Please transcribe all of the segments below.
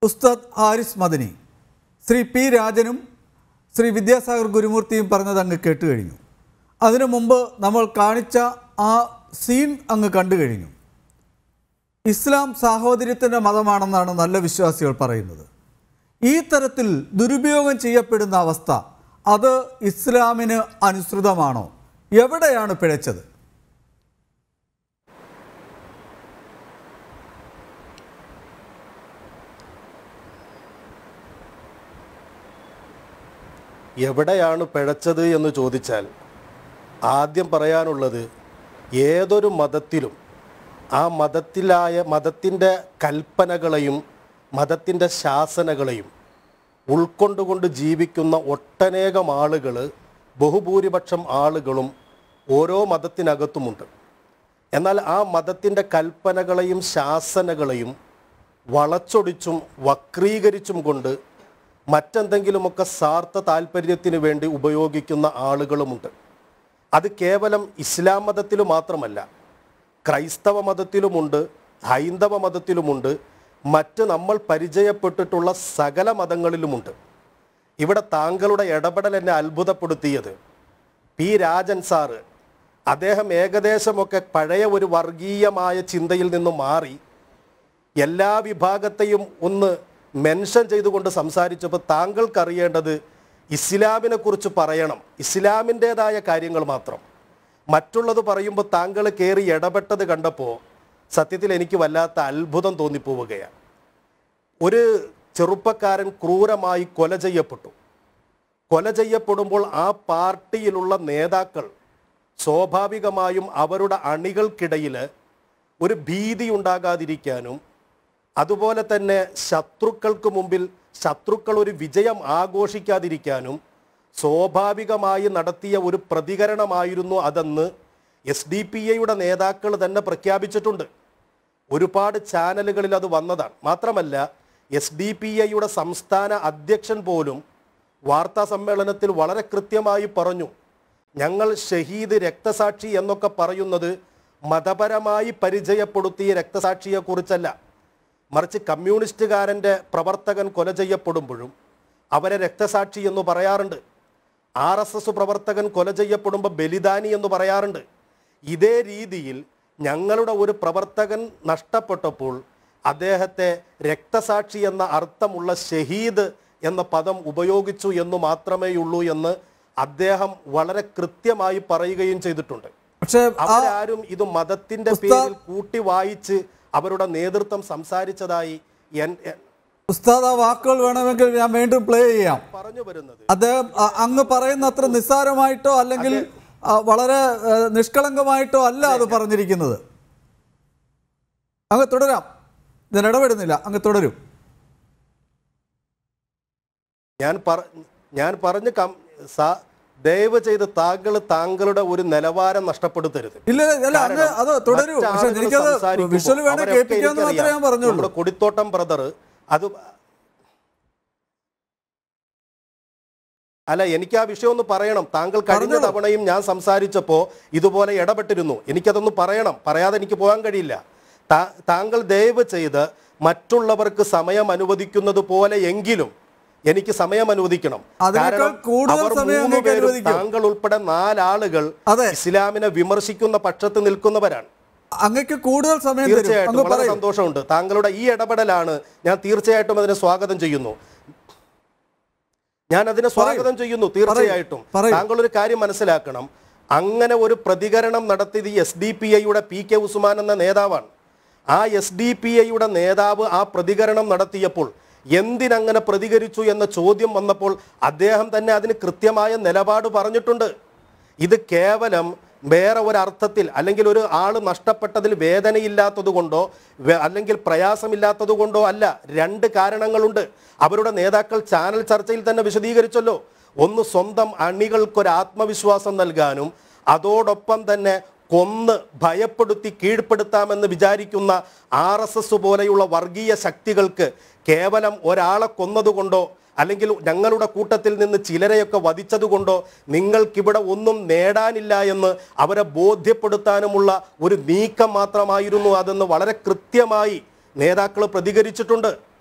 ഉസ്താദ് ഹാരിസ് മദനി ശ്രീ പി രാജനും ശ്രീ വിദ്യാസാഗർ ഗുരുമൂർത്തിയും പറഞ്ഞത് അങ്ങ് കേട്ട് കഴിഞ്ഞു അതിനു മുമ്പ് നമ്മൾ കാണിച്ച ആ സീൻ അങ്ങ് കണ്ടു കഴിഞ്ഞു ഇസ്ലാം സാഹോദര്യത്തിൻ്റെ മതമാണെന്നാണ് നല്ല വിശ്വാസികൾ പറയുന്നത് ഈ തരത്തിൽ ദുരുപയോഗം ചെയ്യപ്പെടുന്ന അവസ്ഥ അത് ഇസ്ലാമിന് അനുസൃതമാണോ എവിടെയാണ് പിഴച്ചത് എവിടെയാണ് പിഴച്ചത് എന്ന് ചോദിച്ചാൽ ആദ്യം പറയാനുള്ളത് ഏതൊരു മതത്തിലും ആ മതത്തിലായ മതത്തിൻ്റെ കൽപ്പനകളെയും മതത്തിൻ്റെ ശാസനകളെയും ഉൾക്കൊണ്ടുകൊണ്ട് ജീവിക്കുന്ന ഒട്ടനേകം ആളുകൾ ബഹുഭൂരിപക്ഷം ആളുകളും ഓരോ മതത്തിനകത്തുമുണ്ട് എന്നാൽ ആ മതത്തിൻ്റെ കൽപ്പനകളെയും ശാസനകളെയും വളച്ചൊടിച്ചും വക്രീകരിച്ചും കൊണ്ട് മറ്റെന്തെങ്കിലുമൊക്കെ സ്വാർത്ഥ താല്പര്യത്തിന് വേണ്ടി ഉപയോഗിക്കുന്ന ആളുകളുമുണ്ട് അത് കേവലം ഇസ്ലാം മതത്തിൽ മാത്രമല്ല ക്രൈസ്തവ മതത്തിലുമുണ്ട് ഹൈന്ദവ മതത്തിലുമുണ്ട് മറ്റ് നമ്മൾ പരിചയപ്പെട്ടിട്ടുള്ള സകല മതങ്ങളിലുമുണ്ട് ഇവിടെ താങ്കളുടെ ഇടപെടൽ എന്നെ അത്ഭുതപ്പെടുത്തിയത് പി രാജൻ സാറ് അദ്ദേഹം ഏകദേശമൊക്കെ പഴയ ഒരു വർഗീയമായ ചിന്തയിൽ നിന്ന് മാറി എല്ലാ വിഭാഗത്തെയും ഒന്ന് മെൻഷൻ ചെയ്തുകൊണ്ട് സംസാരിച്ചപ്പോൾ താങ്കൾക്ക് അറിയേണ്ടത് ഇസ്ലാമിനെ കുറിച്ച് പറയണം ഇസ്ലാമിൻ്റെതായ കാര്യങ്ങൾ മാത്രം മറ്റുള്ളത് പറയുമ്പോൾ താങ്കൾ കയറി ഇടപെട്ടത് കണ്ടപ്പോൾ സത്യത്തിൽ എനിക്ക് വല്ലാത്ത അത്ഭുതം തോന്നിപ്പോവുകയാണ് ഒരു ചെറുപ്പക്കാരൻ ക്രൂരമായി കൊല ചെയ്യപ്പെട്ടു കൊല ചെയ്യപ്പെടുമ്പോൾ ആ പാർട്ടിയിലുള്ള നേതാക്കൾ സ്വാഭാവികമായും അവരുടെ അണികൾക്കിടയിൽ ഒരു ഭീതി ഉണ്ടാകാതിരിക്കാനും അതുപോലെ തന്നെ ശത്രുക്കൾക്ക് മുമ്പിൽ ശത്രുക്കൾ ഒരു വിജയം ആഘോഷിക്കാതിരിക്കാനും സ്വാഭാവികമായി നടത്തിയ ഒരു പ്രതികരണമായിരുന്നു അതെന്ന് എസ് ഡി പി എയുടെ നേതാക്കൾ തന്നെ പ്രഖ്യാപിച്ചിട്ടുണ്ട് ഒരുപാട് ചാനലുകളിൽ അത് വന്നതാണ് മാത്രമല്ല എസ് ഡി പി ഐയുടെ സംസ്ഥാന അധ്യക്ഷൻ പോലും വാർത്താ സമ്മേളനത്തിൽ വളരെ കൃത്യമായി പറഞ്ഞു ഞങ്ങൾ ഷഹീദ് രക്തസാക്ഷി എന്നൊക്കെ പറയുന്നത് മതപരമായി പരിചയപ്പെടുത്തിയ രക്തസാക്ഷിയെക്കുറിച്ചല്ല മറിച്ച് കമ്മ്യൂണിസ്റ്റുകാരൻ്റെ പ്രവർത്തകൻ കൊല ചെയ്യപ്പെടുമ്പോഴും അവരെ രക്തസാക്ഷി എന്ന് പറയാറുണ്ട് ആർ എസ് എസ് പ്രവർത്തകൻ കൊല ചെയ്യപ്പെടുമ്പോൾ ബലിദാനി എന്ന് പറയാറുണ്ട് ഇതേ രീതിയിൽ ഞങ്ങളുടെ ഒരു പ്രവർത്തകൻ നഷ്ടപ്പെട്ടപ്പോൾ അദ്ദേഹത്തെ രക്തസാക്ഷി എന്ന അർത്ഥമുള്ള ഷഹീദ് എന്ന പദം ഉപയോഗിച്ചു എന്ന് മാത്രമേയുള്ളൂ എന്ന് അദ്ദേഹം വളരെ കൃത്യമായി പറയുകയും ചെയ്തിട്ടുണ്ട് പക്ഷേ ആ അവരാരും ഇത് മതത്തിന്റെ പേരിൽ കൂട്ടി വായിച്ച് അവരുടെ നേതൃത്വം സംസാരിച്ചതായി എൻ- എൻ- ഉസ്താദ് ആ വാക്കുകൾ വേണമെങ്കിൽ ഞാൻ വീണ്ടും പ്ലേ ചെയ്യാം പറഞ്ഞു വരുന്നത് അദ്ദേഹം അ- അങ്ങ് പറയുന്ന അത്ര നിസ്സാരമായിട്ടോ അല്ലെങ്കിൽ ആ, വളരെ ഏ, നിഷ്കളങ്കമായിട്ടോ അല്ല അത് പറഞ്ഞിരിക്കുന്നത് അങ്ങ് തുടരാം ഇതിനിടപെടുന്നില്ല അങ്ങ് തുടരും ഞാൻ പറ ഞാൻ പറഞ്ഞ് കം സാ- ദയവ് ചെയ്ത് താങ്കൾ താങ്കളുടെ ഒരു നിലവാരം നഷ്ടപ്പെടുത്തരുത് ഇല്ല ഇല്ല, അല്ല അങ്ങ് അത് തുടരൂ പക്ഷെ മറ്റാളുകൾ എനിക്കത് സംസാരിക്കുമ്പോൾ വിഷ്വൽ വേണേ അവരൊക്കെ കേൾപ്പിക്കാന്ന് മാത്രമേ ഞാൻ എനിക്കറിയാം. പറഞ്ഞുള്ളൂ നമ്മുടെ കൊടിത്തോട്ടം ബ്രദർ അത് അല്ല എനിക്ക് ആ വിഷയം ഒന്ന് പറയണം താങ്കൾ കഴിഞ്ഞ പറഞ്ഞോളൂ. തവണയും ഞാൻ സംസാരിച്ചപ്പോൾ ഇതുപോലെ ഇടപെട്ടിരുന്നു എനിക്കതൊന്ന് പറയണം പറയാതെ എനിക്ക് പോകാൻ കഴിയില്ല താ- താങ്കൾ ദയവ് ചെയ്ത് മറ്റുള്ളവർക്ക് സമയം അനുവദിക്കുന്നത് പോലെ എങ്കിലും എനിക്ക് സമയം അനുവദിക്കണം അതിനേക്കാൾ കാരണം കൂടുതൽ അവർ സമയം മൂന്ന് അങ്ങേക്ക് പേരും അനുവദിക്കും. താങ്കൾ ഉൾപ്പെടെ നാലാളുകൾ അതെ. ഇസ്ലാമിനെ വിമർശിക്കുന്ന പക്ഷത്ത് നിൽക്കുന്നവരാണ് അങ്ങക്ക് കൂടുതൽ സമയം തരും തീർച്ചയായിട്ടും അങ്ങ് വളരെ പറയും സന്തോഷമുണ്ട് താങ്കളുടെ ഈ ഇടപെടലാണ് ഞാൻ തീർച്ചയായിട്ടും അതിനെ സ്വാഗതം ചെയ്യുന്നു ഞാൻ അതിനെ സ്വാഗതം ചെയ്യുന്നു തീർച്ചയായിട്ടും പറയൂ. താങ്കൾ ഒരു കാര്യം മനസ്സിലാക്കണം അങ്ങനെ ഒരു പ്രതികരണം നടത്തിയത് എസ് ഡി പി ഐയുടെ പി കെ ഉസ്മാൻ എന്ന നേതാവാണ് ആ എസ് ഡി പി ഐയുടെ നേതാവ് ആ പ്രതികരണം നടത്തിയപ്പോൾ എന്തിനങ്ങനെ പ്രതികരിച്ചു എന്ന ചോദ്യം വന്നപ്പോൾ അദ്ദേഹം തന്നെ അതിന് കൃത്യമായ നിലപാട് പറഞ്ഞിട്ടുണ്ട് ഇത് കേവലം വേറെ ഒരർത്ഥത്തിൽ അല്ലെങ്കിൽ ഒരു ആൾ നഷ്ടപ്പെട്ടതിൽ വേദനയില്ലാത്തത് കൊണ്ടോ വേ- അല്ലെങ്കിൽ പ്രയാസമില്ലാത്തത് കൊണ്ടോ അല്ല രണ്ട് കാരണങ്ങളുണ്ട് അവരുടെ നേതാക്കൾ ചാനൽ ചർച്ചയിൽ തന്നെ വിശദീകരിച്ചല്ലോ ഒന്ന് സ്വന്തം അണികൾക്കൊരു ആത്മവിശ്വാസം നൽകാനും അതോടൊപ്പം തന്നെ കൊന്ന് ഭയപ്പെടുത്തി കീഴ്പ്പെടുത്താമെന്ന് വിചാരിക്കുന്ന ആർ എസ് എസ് പോലെയുള്ള വർഗീയ ശക്തികൾക്ക് കേവലം ഒരാളെ കൊന്നതുകൊണ്ടോ അല്ലെങ്കിൽ ഞങ്ങളുടെ കൂട്ടത്തിൽ നിന്ന് ചിലരെയൊക്കെ വധിച്ചതുകൊണ്ടോ നിങ്ങൾക്കിവിടെ ഒന്നും നേടാനില്ല എന്ന് അവരെ ബോധ്യപ്പെടുത്താനുമുള്ള ഒരു നീക്കം മാത്രമായിരുന്നു അതെന്ന് വളരെ കൃത്യമായി നേതാക്കൾ പ്രതികരിച്ചിട്ടുണ്ട്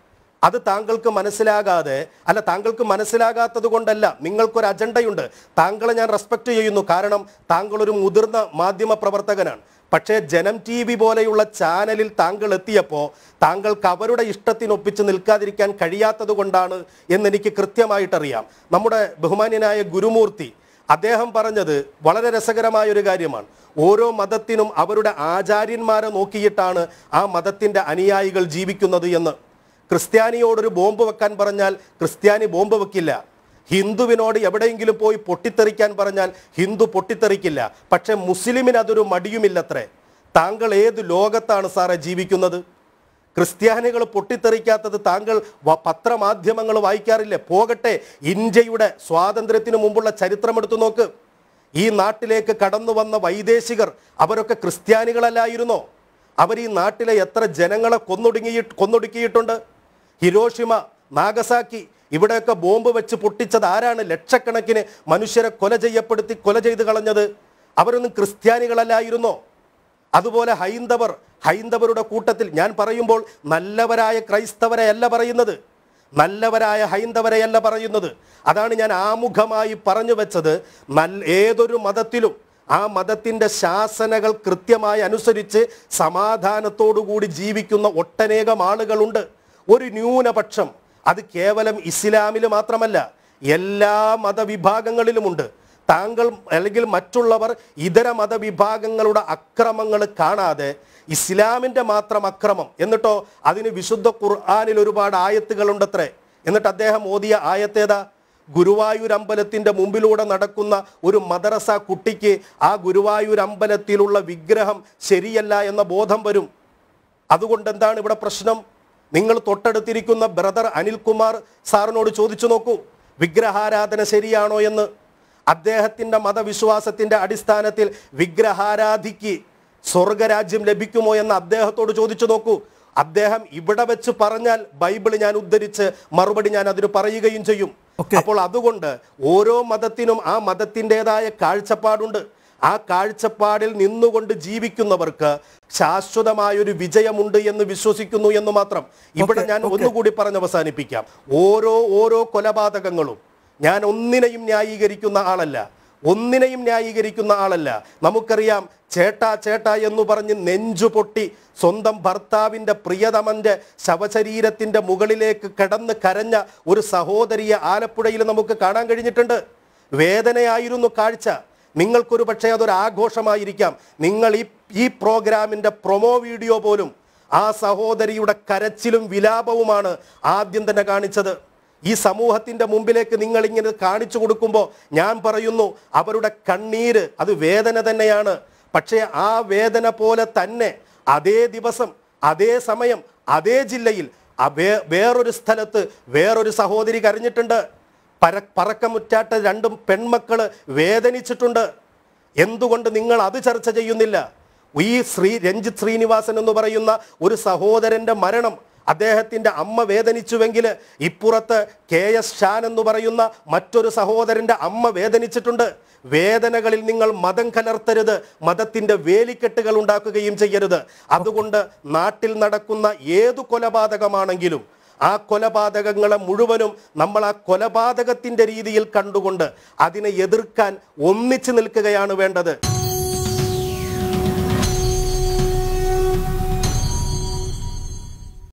അത് താങ്കൾക്ക് മനസ്സിലാകാതെ അല്ല താങ്കൾക്ക് മനസ്സിലാകാത്തത് കൊണ്ടല്ല നിങ്ങൾക്കൊരു അജണ്ടയുണ്ട് താങ്കളെ ഞാൻ റെസ്പെക്ട് ചെയ്യുന്നു കാരണം താങ്കൾ ഒരു മുതിർന്ന മാധ്യമ പ്രവർത്തകനാണ് പക്ഷേ ജനം ടി വി പോലെയുള്ള ചാനലിൽ താങ്കൾ എത്തിയപ്പോൾ താങ്കൾക്ക് അവരുടെ ഇഷ്ടത്തിനൊപ്പിച്ച് നിൽക്കാതിരിക്കാൻ കഴിയാത്തത് കൊണ്ടാണ് എന്നെനിക്ക് കൃത്യമായിട്ടറിയാം നമ്മുടെ ബഹുമാന്യനായ ഗുരുമൂർത്തി അദ്ദേഹം പറഞ്ഞത് വളരെ രസകരമായ ഒരു കാര്യമാണ് ഓരോ മതത്തിനും അവരുടെ ആചാര്യന്മാരെ നോക്കിയിട്ടാണ് ആ മതത്തിൻ്റെ അനുയായികൾ ജീവിക്കുന്നത് എന്ന് ക്രിസ്ത്യാനിയോടൊരു ബോംബ് വെക്കാൻ പറഞ്ഞാൽ ക്രിസ്ത്യാനി ബോംബ് വെക്കില്ല ഹിന്ദുവിനോട് എവിടെയെങ്കിലും പോയി പൊട്ടിത്തെറിക്കാൻ പറഞ്ഞാൽ ഹിന്ദു പൊട്ടിത്തെറിക്കില്ല പക്ഷെ മുസ്ലിമിന് അതൊരു മടിയുമില്ലത്രേ താങ്കൾ ഏത് ലോകത്താണ് സാറേ ജീവിക്കുന്നത് ക്രിസ്ത്യാനികൾ പൊട്ടിത്തെറിക്കാത്തത് താങ്കൾ വ- പത്രമാധ്യമങ്ങൾ വായിക്കാറില്ലേ പോകട്ടെ ഇന്ത്യയുടെ സ്വാതന്ത്ര്യത്തിന് മുമ്പുള്ള ചരിത്രം എടുത്തു നോക്ക് ഈ നാട്ടിലേക്ക് കടന്നു വന്ന വൈദേശികർ അവരൊക്കെ ക്രിസ്ത്യാനികളല്ലായിരുന്നോ അവർ ഈ നാട്ടിലെ എത്ര ജനങ്ങളെ കൊന്നൊടുങ്ങി കൊന്നൊടുക്കിയിട്ടുണ്ട് ഹിരോഷിമ നാഗസാക്കി ഇവിടെയൊക്കെ ബോംബ് വെച്ച് പൊട്ടിച്ചത് ആരാണ് ലക്ഷക്കണക്കിന് മനുഷ്യരെ കൊല ചെയ്യപ്പെടുത്തി കൊല ചെയ്ത് കളഞ്ഞത് അവരൊന്നും ക്രിസ്ത്യാനികളല്ലായിരുന്നോ അതുപോലെ ഹൈന്ദവർ ഹൈന്ദവരുടെ കൂട്ടത്തിൽ ഞാൻ പറയുമ്പോൾ നല്ലവരായ ക്രൈസ്തവരെയല്ല പറയുന്നത് നല്ലവരായ ഹൈന്ദവരെയല്ല പറയുന്നത് അതാണ് ഞാൻ ആമുഖമായി പറഞ്ഞു വെച്ചത് നല്ല ഏതൊരു മതത്തിലും ആ മതത്തിൻ്റെ ശാസനകൾ കൃത്യമായി അനുസരിച്ച് സമാധാനത്തോടുകൂടി ജീവിക്കുന്ന ഒട്ടനേകം ആളുകളുണ്ട് ഒരു ന്യൂനപക്ഷം അത് കേവലം ഇസ്ലാമിൽ മാത്രമല്ല എല്ലാ മതവിഭാഗങ്ങളിലുമുണ്ട് താങ്കൾ അല്ലെങ്കിൽ മറ്റുള്ളവർ ഇതര മതവിഭാഗങ്ങളുടെ അക്രമങ്ങൾ കാണാതെ ഇസ്ലാമിൻ്റെ മാത്രം അക്രമം എന്നിട്ടോ അതിന് വിശുദ്ധ ഖുർആാനിൽ ഒരുപാട് ആയത്തുകളുണ്ടത്രേ എന്നിട്ട് അദ്ദേഹം ഓതിയ ആയത്തേതാ ഗുരുവായൂർ അമ്പലത്തിൻ്റെ മുമ്പിലൂടെ നടക്കുന്ന ഒരു മദ്രസ കുട്ടിക്ക് ആ ഗുരുവായൂർ അമ്പലത്തിലുള്ള വിഗ്രഹം ശരിയല്ല എന്ന ബോധം വരും അതുകൊണ്ട് എന്താണ് ഇവിടെ പ്രശ്നം നിങ്ങൾ തൊട്ടടുത്തിരിക്കുന്ന ബ്രദർ അനിൽകുമാർ സാറിനോട് ചോദിച്ചു നോക്കൂ വിഗ്രഹാരാധന ശരിയാണോ എന്ന് അദ്ദേഹത്തിൻ്റെ മതവിശ്വാസത്തിൻ്റെ അടിസ്ഥാനത്തിൽ വിഗ്രഹാരാധിക്ക് സ്വർഗരാജ്യം ലഭിക്കുമോ എന്ന് അദ്ദേഹത്തോട് ചോദിച്ചു നോക്കൂ അദ്ദേഹം ഇവിടെ വെച്ച് പറഞ്ഞാൽ ബൈബിൾ ഞാൻ ഉദ്ധരിച്ച് മറുപടി ഞാൻ അതിന് പറയുകയും ചെയ്യും Okay. അപ്പോൾ അതുകൊണ്ട് ഓരോ മതത്തിനും ആ മതത്തിൻ്റെതായ കാഴ്ചപ്പാടുണ്ട് ആ കാഴ്ചപ്പാടിൽ നിന്നുകൊണ്ട് ജീവിക്കുന്നവർക്ക് ശാശ്വതമായൊരു വിജയമുണ്ട് എന്ന് വിശ്വസിക്കുന്നു എന്ന് മാത്രം ഇവിടെ Okay, ഞാൻ okay. ഒന്നുകൂടി പറഞ്ഞ് അവസാനിപ്പിക്കാം ഓരോ ഓരോ കൊലപാതകങ്ങളും ഞാൻ ഒന്നിനെയും ന്യായീകരിക്കുന്ന ആളല്ല ഒന്നിനെയും ന്യായീകരിക്കുന്ന ആളല്ല നമുക്കറിയാം ചേട്ടാ ചേട്ടാ എന്ന് പറഞ്ഞ് നെഞ്ചു പൊട്ടി സ്വന്തം ഭർത്താവിൻ്റെ പ്രിയതമൻ്റെ ശവശരീരത്തിൻ്റെ മുകളിലേക്ക് കിടന്ന് കരഞ്ഞ ഒരു സഹോദരിയെ ആലപ്പുഴയിൽ നമുക്ക് കാണാൻ കഴിഞ്ഞിട്ടുണ്ട് വേദനയായിരുന്നു കാഴ്ച നിങ്ങൾക്കൊരു പക്ഷേ അതൊരു ആഘോഷമായിരിക്കാം നിങ്ങൾ ഈ ഈ പ്രോഗ്രാമിൻ്റെ പ്രൊമോ വീഡിയോ പോലും ആ സഹോദരിയുടെ കരച്ചിലും വിലാപവുമാണ് ആദ്യം തന്നെ കാണിച്ചത് ഈ സമൂഹത്തിന്റെ മുമ്പിലേക്ക് നിങ്ങൾ ഇങ്ങനെ കാണിച്ചു കൊടുക്കുമ്പോൾ ഞാൻ പറയുന്നു അവരുടെ കണ്ണീര് അത് വേദന തന്നെയാണ് പക്ഷേ ആ വേദന പോലെ തന്നെ അതേ ദിവസം അതേ സമയം അതേ ജില്ലയിൽ ആ വേ- വേറൊരു സ്ഥലത്ത് വേറൊരു സഹോദരി കരഞ്ഞിട്ടുണ്ട് പര പറക്കമുറ്റാത്ത രണ്ടും പെൺമക്കള് വേദനിച്ചിട്ടുണ്ട് എന്തുകൊണ്ട് നിങ്ങൾ അത് ചർച്ച ചെയ്യുന്നില്ല ഈ ശ്രീ രഞ്ജിത്ത് ശ്രീനിവാസൻ എന്ന് പറയുന്ന ഒരു സഹോദരന്റെ മരണം അദ്ദേഹത്തിന്റെ അമ്മ വേദനിച്ചുവെങ്കിൽ ഇപ്പുറത്ത് കെ എസ് ഷാൻ എന്ന് പറയുന്ന മറ്റൊരു സഹോദരന്റെ അമ്മ വേദനിച്ചിട്ടുണ്ട് വേദനകളിൽ നിങ്ങൾ മതം കലർത്തരുത് മതത്തിന്റെ വേലിക്കെട്ടുകൾ ഉണ്ടാക്കുകയും ചെയ്യരുത് അതുകൊണ്ട് നാട്ടിൽ നടക്കുന്ന ഏതു കൊലപാതകമാണെങ്കിലും ആ കൊലപാതകങ്ങളെ മുഴുവനും നമ്മൾ ആ കൊലപാതകത്തിന്റെ രീതിയിൽ കണ്ടുകൊണ്ട് അതിനെ എതിർക്കാൻ ഒന്നിച്ചു നിൽക്കുകയാണ് വേണ്ടത്